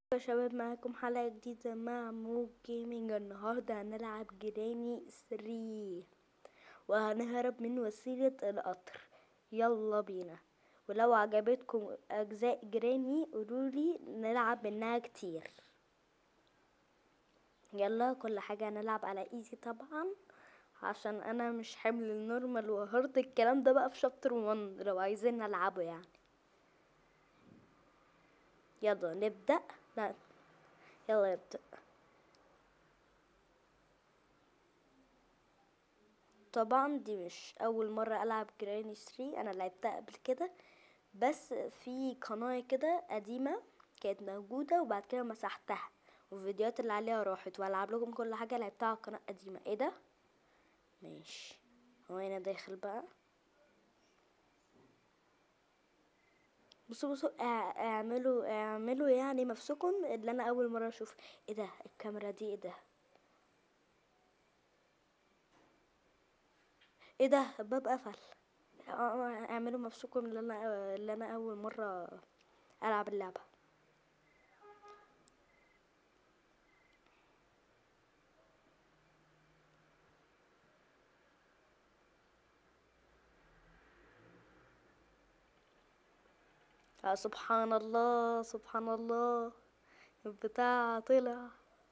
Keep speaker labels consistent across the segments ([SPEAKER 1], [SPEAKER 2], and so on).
[SPEAKER 1] يا شباب معاكم حلقة جديدة مع مو جيمنج النهاردة هنلعب جراني 3 وهنهرب من وسيلة القطر يلا بينا ولو عجبتكم أجزاء جراني قولولي نلعب منها كتير يلا كل حاجة هنلعب على ايزي طبعا عشان انا مش حمل النورمال وهارد الكلام ده بقى في شابتر 1 لو عايزين نلعبه يعني يلا نبدأ لا يلا نبدأ طبعا دي مش أول مرة ألعب جراني 3 أنا لعبتها قبل كده بس في قناة كده قديمة كانت موجودة وبعد كده مسحتها والفيديوهات اللي عليها راحت وألعب لكم كل حاجة لعبتها على القناة القديمة ايه ده ماشي هو هنا داخل بقى بصوا بصوا اع- اعملوا اعملوا يعني نفسكم اللي انا اول مره اشوف ايه ده الكاميرا دي ايه ده ايه ده الباب قفل اه- اعملوا نفسكم اللي انا اللي انا اول مره العب اللعبه آه سبحان الله سبحان الله البتاع طلع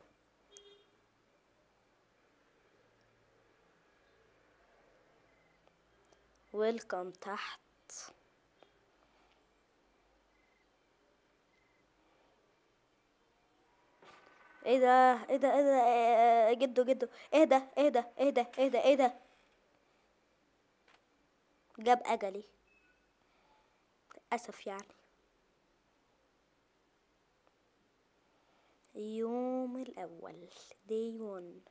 [SPEAKER 1] ويلكم تحت ايه ده ايه ده ايه ده إيه جدو جدو ايه ده ايه ده ايه ده ايه ده ايه ده جاب اجلي للاسف يعني اليوم الأول day one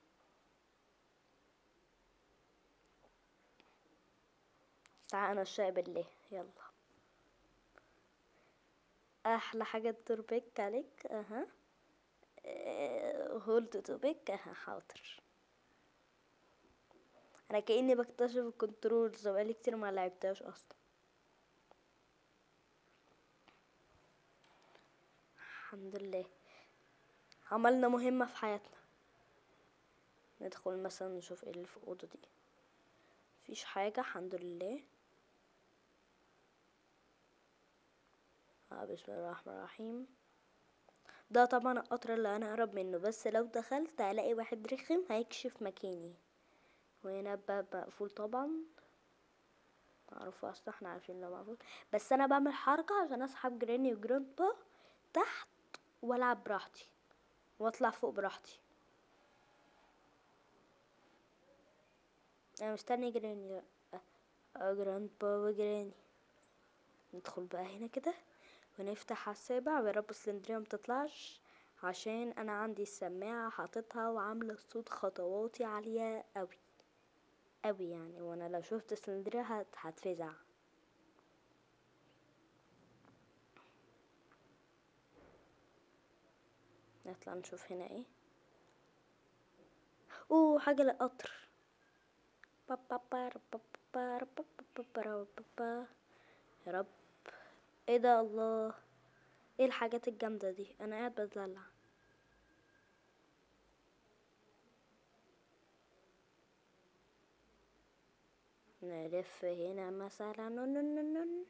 [SPEAKER 1] تعال أنا الشاي بالله يلا أحلى حاجة تربك عليك أها هولد تو بيك أها حاضر أنا كأني بكتشف الكنترولز بقالي كتير ما لعبتهاش أصلا الحمد لله عملنا مهمة في حياتنا ندخل مثلا نشوف ايه اللي في الأوضة دي مفيش حاجة الحمد لله آه بسم الله الرحمن الرحيم ده طبعا القطر اللي انا اقرب منه بس لو دخلت هلاقي واحد رخم هيكشف مكاني وهنا الباب مقفول طبعا معروفة اصلا احنا عارفين انه مقفول بس انا بعمل حركة عشان اسحب جراني وجراندبا تحت والعب براحتي واطلع فوق براحتي انا مستني جراني لا جراند بابا جراني ندخل بقى هنا كده ونفتح على السابع ويا رب السلندرية متطلعش عشان انا عندي السماعة حاططها وعاملة صوت خطواتي عالية اوي اوي يعني وانا لو شفت السلندرية هت... هتفزع نطلع نشوف هنا ايه اوه حاجة للقطر يا رب ايه ده الله ايه الحاجات الجامدة دي انا قاعد بتدلع نلف هنا مثلا نن نن نن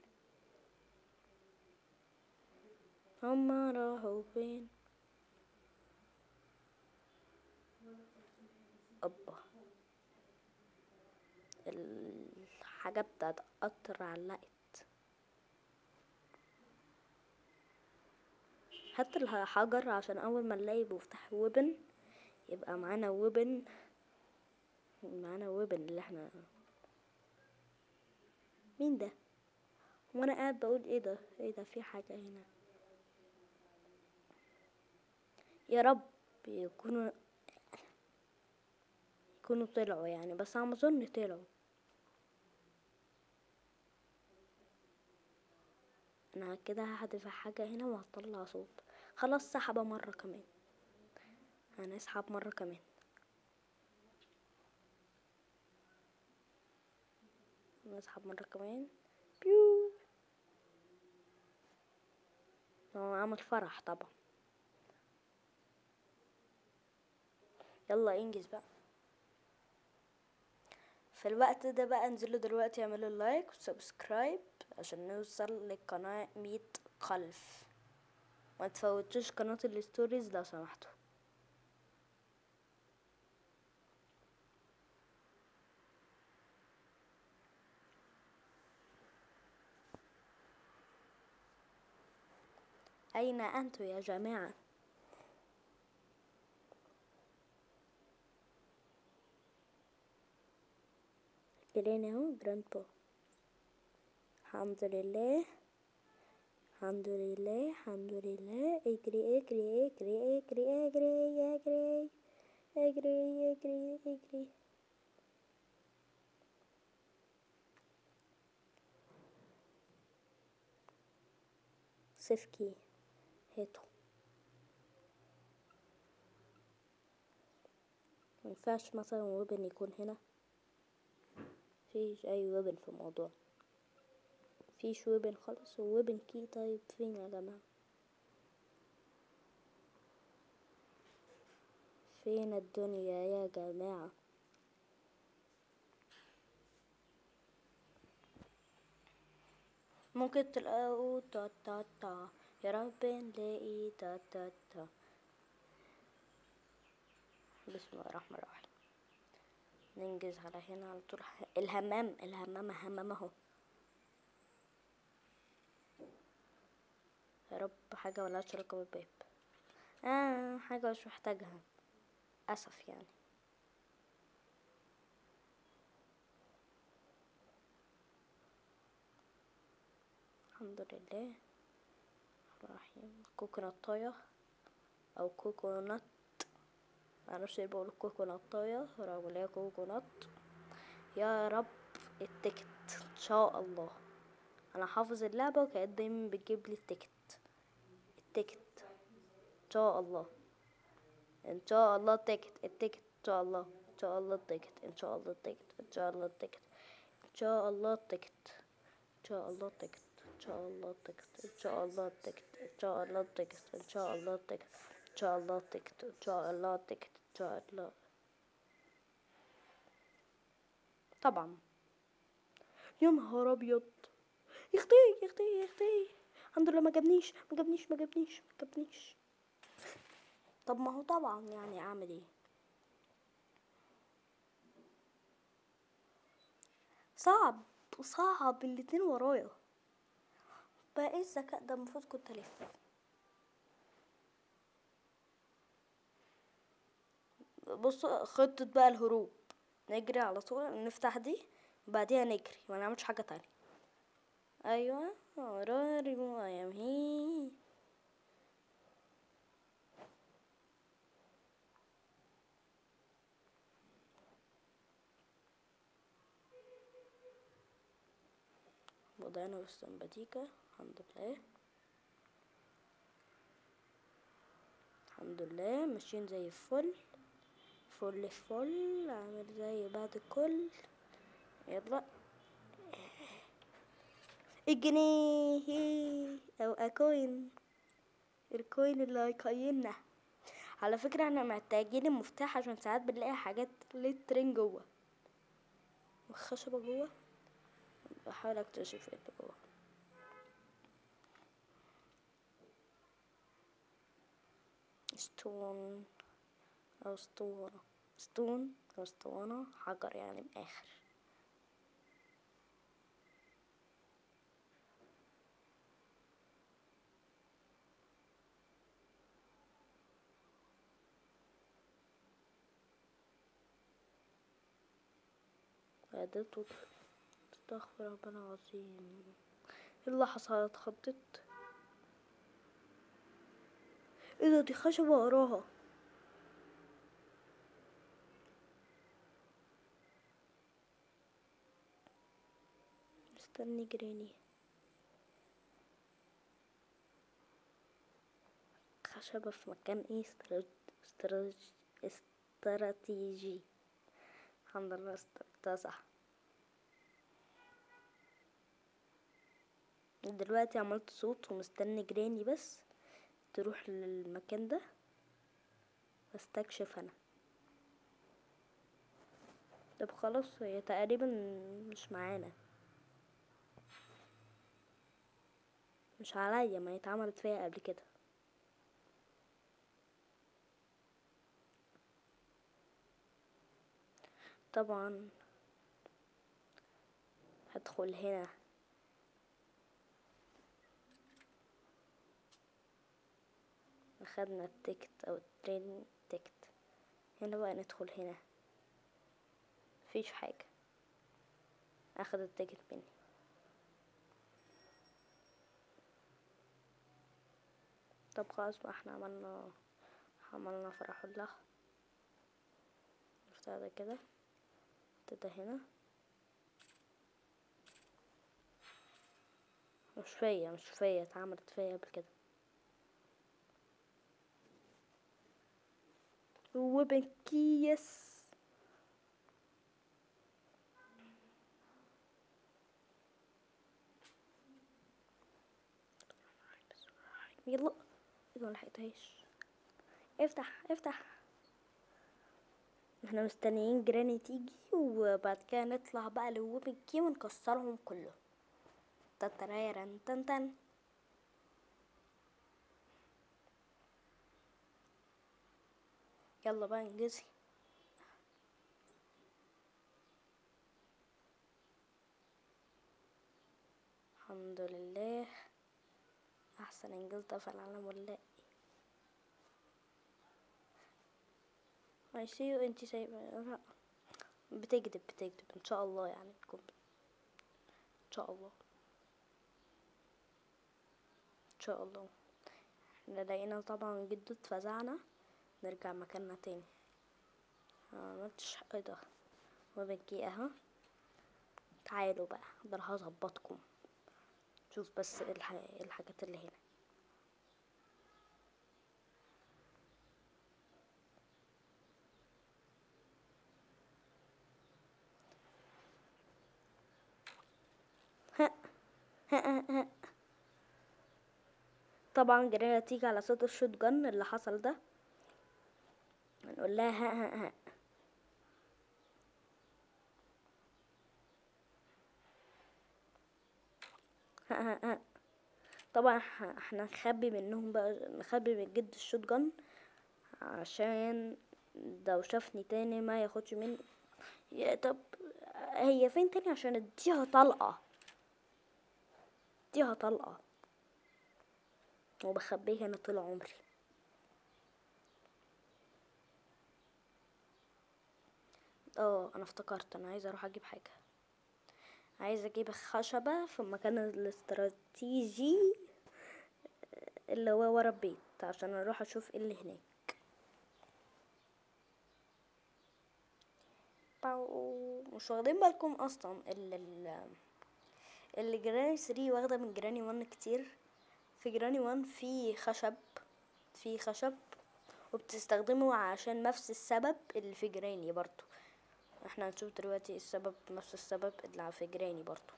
[SPEAKER 1] هما راحوا فين أبا الحاجة بتاعت قطر علقت هات الحجر عشان أول ما نلاقي مفتاح وبن يبقى معانا وبن معانا وبن اللي احنا مين ده وانا قاعد بقول ايه ده ايه ده في حاجة هنا يا رب يكونوا يكونوا طلعوا يعني بس على ما اظن طلعوا انا كده هحذف حاجة هنا وهطلع صوت خلاص سحبة مرة كمان هنسحب مرة كمان نسحب مرة كمان بيو هو عمل فرح طبعا يلا انجز بقى في الوقت ده بقى انزلوا دلوقتي اعملوا لايك وسبسكرايب عشان نوصل للقناة مية قلب ما تفوتوش قناة الستوريز لو سمحتوا أين أنتم يا جماعة؟ جرينا اهو جراند با الحمد لله الحمد لله الحمد لله اجري اجري اجري اجري اجري اجري اجري اجري اجري سفكي هاتوا مينفعش مثلا ويبن يكون هنا مفيش اي ويبن في الموضوع مفيش ويبن خالص وويبن كي طيب فين يا جماعة فين الدنيا يا جماعة ممكن تلاقوا تا تا تا يا رب نلاقي تا تا تا بسم الله الرحمن الرحيم ننجز على هنا على طول الهمام الهمام همام اهو يا رب حاجة ولا علاقة بالباب آه حاجة مش محتاجها أسف يعني الحمد لله الرحيم كوكوناتاية أو كوكونات معرفش ليه بقول كوكوناتاية رغم ان هي كوكونات يا رب التكت ان شاء الله انا حافظ اللعبة وكانت دايما بتجيب لي التكت التكت ان شاء الله ان شاء الله التكت التكت ان شاء الله ان شاء الله التكت ان شاء الله التكت ان شاء الله التكت ان شاء الله التكت ان شاء الله التكت ان شاء الله التكت ان شاء الله التكت ان شاء الله التكت ان شاء الله التكت ان شاء الله التكت ان شاء الله التكت ان شاء الله طبعا يا نهار ابيض يختي يختي يختي الحمد لله ما جابنيش ما جابنيش ما جابنيش ما جابنيش طب ما هو طبعا يعني اعمل ايه صعب صعب الاتنين ورايا بقى ايه الذكاء ده المفروض كنت الف بصوا خطة بقى الهروب نجري على طول نفتح دي وبعديها نجري ما نعملش حاجة تانية ايوه راري ايام هي وضعنا والسمباتيكا الحمد لله الحمد لله ماشيين زي الفل فل فل عامل زي بعد الكل يلا الجنيه او اكوين الكوين اللي هيقيمنا على فكرة احنا محتاجين المفتاح عشان ساعات بنلاقي حاجات لترين جوه والخشبة جوه بحاول اكتشف ايه اللي جوه ستون او اسطورة ستون او اسطوانة حجر يعني من الاخر عدته استغفر ربنا العظيم ايه اللي حصل اتخضيت ايه ده دي خشبة وراها استني جريني خشبة في مكان ايه استراتيجي استراتيجي الحمد لله استراتيجي صح دلوقتي عملت صوت ومستني جراني بس تروح للمكان ده واستكشف انا طب خلاص هي تقريبا مش معانا مش عليا ما هي اتعملت فيا قبل كده طبعا هدخل هنا اخدنا التيكت او الترين تيكت هنا بقى ندخل هنا مفيش حاجة اخد التيكت مني طب خلاص بقى احنا عملنا عملنا فرح الله نفتح ده كده ده هنا مش فيا مش فيا اتعملت فيا قبل كده وبنكيس يلا ايه ما لحقتهاش افتح افتح احنا مستنيين جراني تيجي وبعد كده نطلع بقى لوبن كي ونكسرهم كلهم تتريرن تن تن يلا بقى انجزي الحمد لله احسن انجاز ده في العالم ولا I see you انتي سايبة بتكذب بتكذب ان شاء الله يعني تكون ان شاء الله ان شاء الله احنا لقينا طبعا جدو اتفزعنا نرجع مكاننا تاني عملتش ايه ده وبنجي اهو تعالوا بقى ده انا هظبطكم شوف بس ايه الح... إيه الحاجات اللي هنا ها ها ها ها. طبعا جرينا تيجي على صوت الشوت جن اللي حصل ده نقول لها ها ها ها ها ها ها. طبعا ح- احنا نخبي منهم بقى نخبي من جد الشوت جن عشان لو شافني تاني ما ياخدش مني يا طب هي فين تاني عشان اديها طلقة اديها طلقة وبخبيه هنا طول عمري اه انا افتكرت انا عايزه اروح اجيب حاجه عايزه اجيب خشبه في المكان الاستراتيجي اللي هو ورا البيت عشان اروح اشوف ايه اللي هناك باو. مش واخدين بالكم اصلا اللي اللي جراني 3 واخده من جراني 1 كتير في جراني 1 في خشب في خشب وبتستخدمه عشان نفس السبب اللي في جراني برضو احنا هنشوف دلوقتي السبب نفس السبب اللي في جراني برضو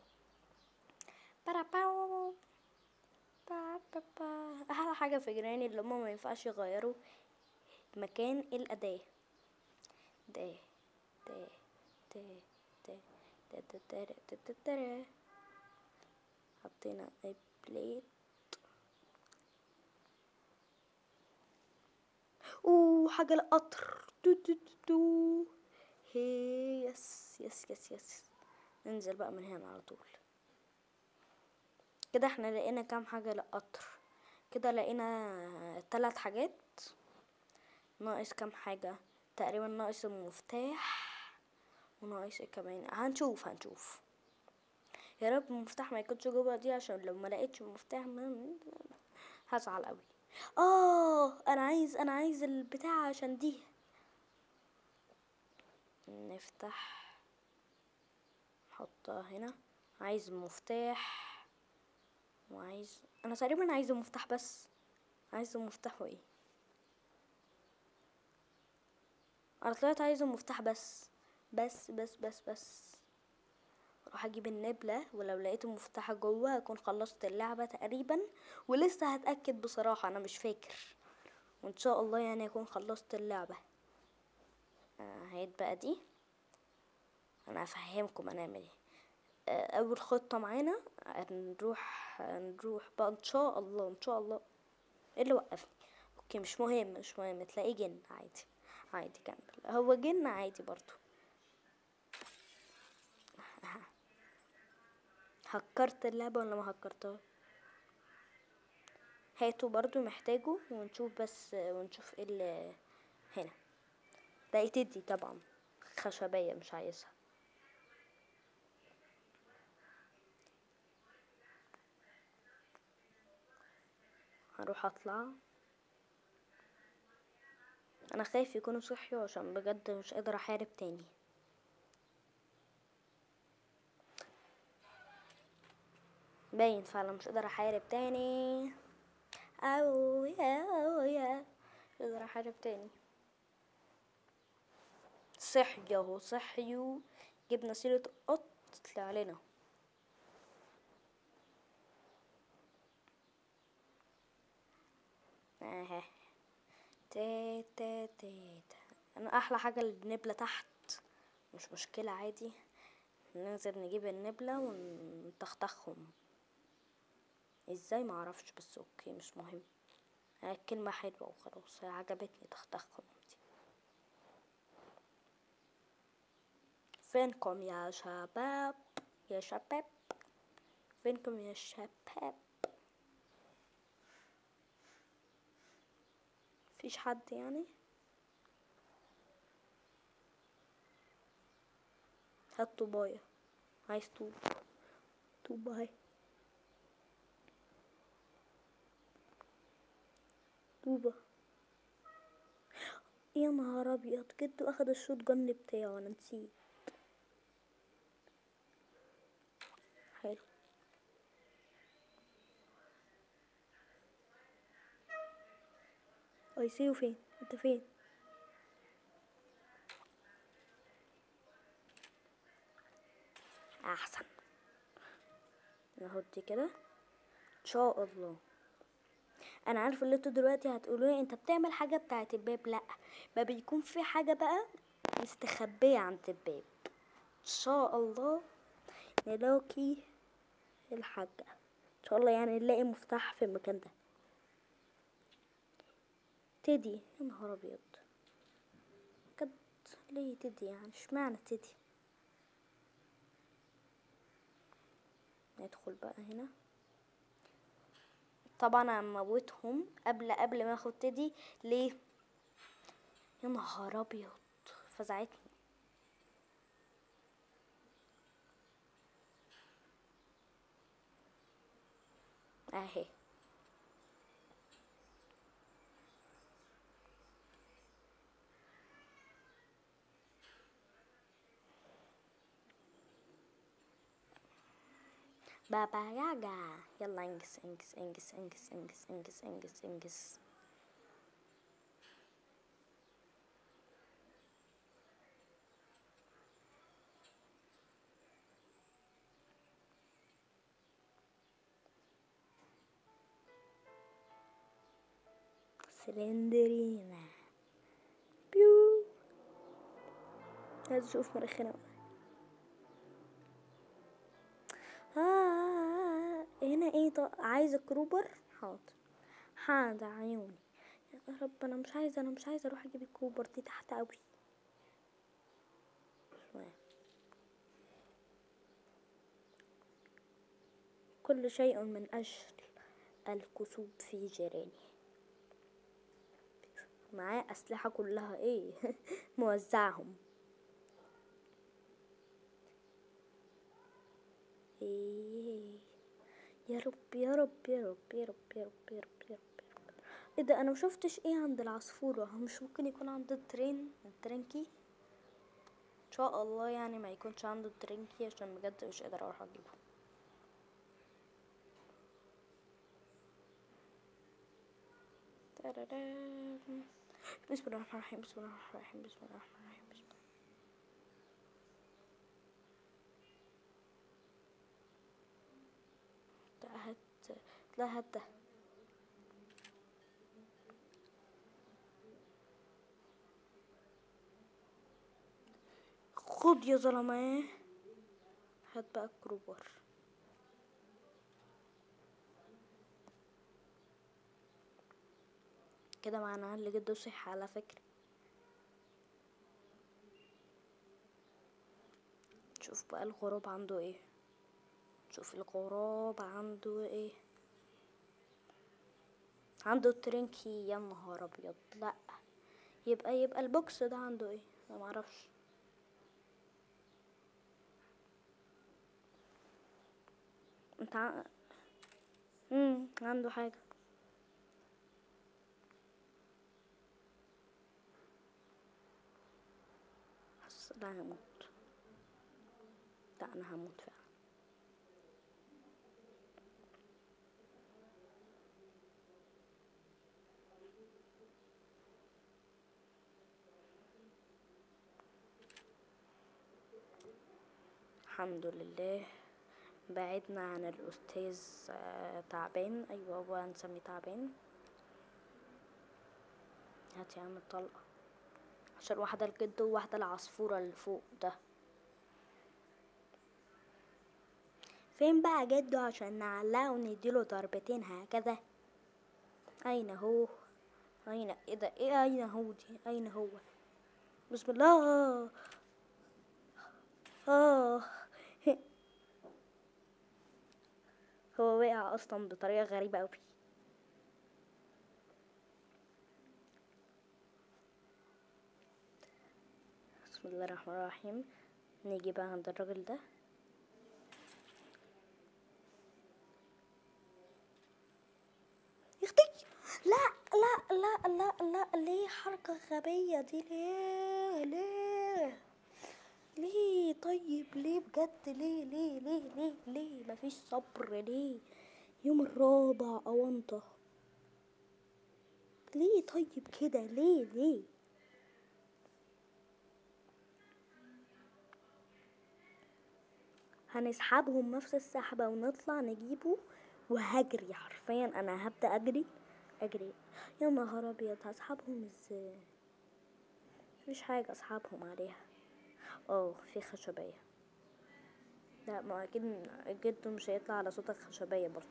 [SPEAKER 1] برا باو. با با با. احلى حاجه في جراني اللي هما ما ينفعش يغيروا مكان الاداه ده ده ده ده ده ده ده ده ده ده حطينا بليت اوه حاجة القطر دو دو دو دو هي يس يس يس يس ننزل بقى من هنا على طول كده احنا لقينا كام حاجة للقطر كده لقينا تلات حاجات ناقص كام حاجة تقريبا ناقص المفتاح وناقص ايه كمان هنشوف هنشوف يا رب المفتاح ما يكونش جوه دي عشان لو ما لقيتش المفتاح ما هزعل قوي اه انا عايز انا عايز البتاع عشان دي نفتح نحطها هنا عايز المفتاح وعايز انا تقريبا عايز المفتاح بس عايز المفتاح وايه انا طلعت عايز المفتاح بس بس بس بس بس اروح اجيب النبلة ولو لقيت المفتاح جوه هكون خلصت اللعبة تقريبا ولسه هتأكد بصراحة انا مش فاكر وان شاء الله يعني اكون خلصت اللعبة آه هيت بقى دي انا هفهمكم هنعمل ايه آه، اول خطة معانا نروح نروح بقى ان شاء الله ان شاء الله ايه اللي وقفني اوكي مش مهم مش مهم تلاقيه جن عادي عادي كمل هو جن عادي برضو هكرت اللعبة ولا ما هكرتها هاتوا برضو محتاجه ونشوف بس ونشوف ايه اللي هنا ده تدي طبعا خشبية مش عايزها هروح اطلع انا خايف يكونوا صحيوا عشان بجد مش قادر احارب تاني باين فعلا مش قادر احارب تاني او يا او يا مش قادر احارب تاني صحي اهو صحيوا جبنا سيرة قط طلع لنا اها تا تا تا تا. انا احلى حاجة النبلة تحت مش مشكلة عادي ننزل نجيب النبلة ونتختخهم ازاي معرفش بس اوكي مش مهم هي كلمة حلوة وخلاص هي عجبتني تختخهم دي فينكم يا شباب يا شباب فينكم يا شباب مفيش حد يعني هات طوباية عايز طوب طوباية طوبة يا نهار ابيض جدو اخد الشوت جن بتاعه انا نسيت حلو اي سي فين انت فين احسن نحط دي كده ان شاء الله انا عارفه اللي انتوا دلوقتي هتقولوا لي انت بتعمل حاجه بتاعه الباب لا ما بيكون في حاجه بقى مستخبيه عند الباب ان شاء الله نلاقي الحاجه ان شاء الله يعني نلاقي مفتاح في المكان ده تدي يا نهار ابيض بجد ليه تدي يعني اشمعنى تدي ندخل بقى هنا طبعا هموتهم قبل قبل ما اخد تدي ليه يا نهار ابيض فزعتني اهي بابا ياجا يلا انجز انجز انجز انجز انجز انجز انجز انجز سلندرينا بيو عايز اشوف مرخنا بقى آه هنا ايه طب عايزة كروبر حاضر حاضر عيوني يا رب انا مش عايزة انا مش عايزة اروح اجيب الكروبر دي تحت اوي شوية. كل شيء من اجل الكسوب في جيراني معاه اسلحة كلها ايه موزعهم ايه يا رب يا رب يا رب يا رب يا رب يا رب يا رب يا رب ايه ده انا مشوفتش ايه عند العصفورة هو مش ممكن يكون عند الترين الترنكي ان شاء الله يعني ما يكونش عنده الترنكي عشان بجد مش قادر اروح اجيبه ترارام. بسم الله الرحمن الرحيم بسم الله الرحمن الرحيم بسم الله الرحمن الرحيم بسم الله لا هات لا هات ده خد يا ظلمة هات بقى الكروبر كده معناها اللي جده صح على فكرة شوف بقى الغراب عنده ايه شوف الغراب عنده ايه عنده ترنكي يا نهار ابيض لا يبقى يبقى البوكس ده عنده ايه انا معرفش انت ع... مم. عنده حاجة حس لا هموت لا انا هموت فعلا الحمد لله بعدنا عن الأستاذ آه، تعبان أيوة هو هنسميه تعبان هات يا عم الطلقة عشان واحدة الجد وواحدة العصفورة اللي فوق ده فين بقى جده عشان نعلقه ونديله ضربتين هكذا أين هو أين إيه ده إيه أين هو دي أين هو بسم الله آه هو وقع اصلا بطريقه غريبه قوي بسم الله الرحمن الرحيم نيجي بقى عند الراجل ده يختي لا لا لا لا لا ليه حركة غبية دي ليه ليه ليه طيب ليه بجد ليه ليه ليه ليه ليه مفيش صبر ليه يوم الرابع أونطة ليه طيب كده ليه ليه هنسحبهم نفس السحبة ونطلع نجيبه وهجري حرفيا انا هبدأ اجري اجري يا نهار ابيض هسحبهم ازاي مفيش حاجة اسحبهم عليها اه في خشبية لا ما اكيد جد مش هيطلع على صوت الخشبية برضو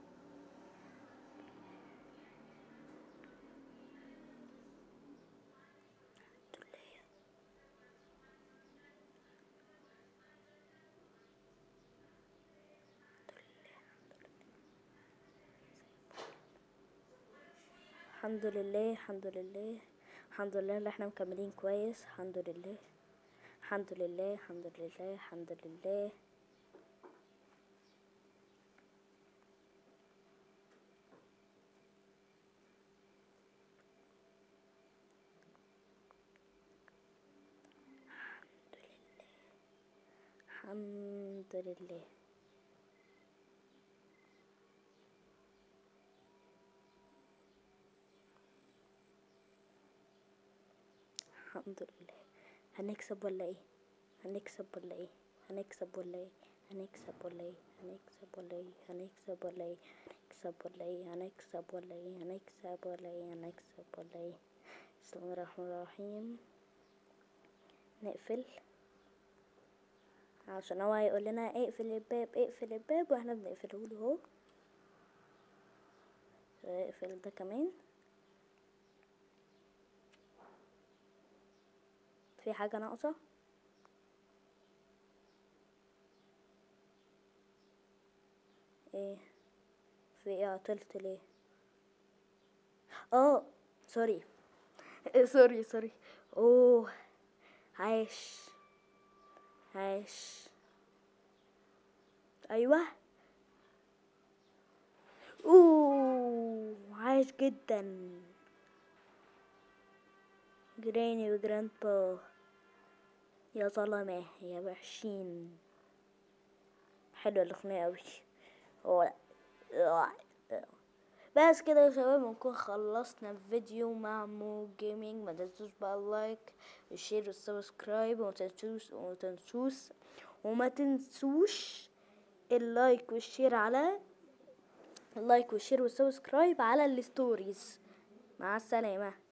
[SPEAKER 1] الحمد لله الحمد لله الحمد لله اللي احنا مكملين كويس الحمد لله الحمد لله الحمد لله الحمد لله الحمد لله الحمد لله هنكسب ولا ايه هنكسب ولا ايه هنكسب ولا ايه هنكسب ولا ايه هنكسب ولا ايه هنكسب ولا ايه هنكسب ولا ايه هنكسب ولا ايه هنكسب ولا ايه هنكسب ولا ايه بسم الله الرحمن الرحيم نقفل عشان هو هيقول لنا اقفل الباب اقفل الباب واحنا بنقفله له اهو اقفل ده كمان في حاجة ناقصة ايه في ايه عطلت ليه اه سوري سوري سوري اوه عاش عاش ايوه اوه عاش جدا جراني وجراند با يا ظلمة يا وحشين حلوة الأغنية أوي هو بس كده يا شباب نكون خلصنا الفيديو مع مو جيمنج ما تنسوش بقى اللايك والشير والسبسكرايب وما تنسوش وما تنسوش وما تنسوش اللايك والشير على اللايك والشير والسبسكرايب على الستوريز مع السلامه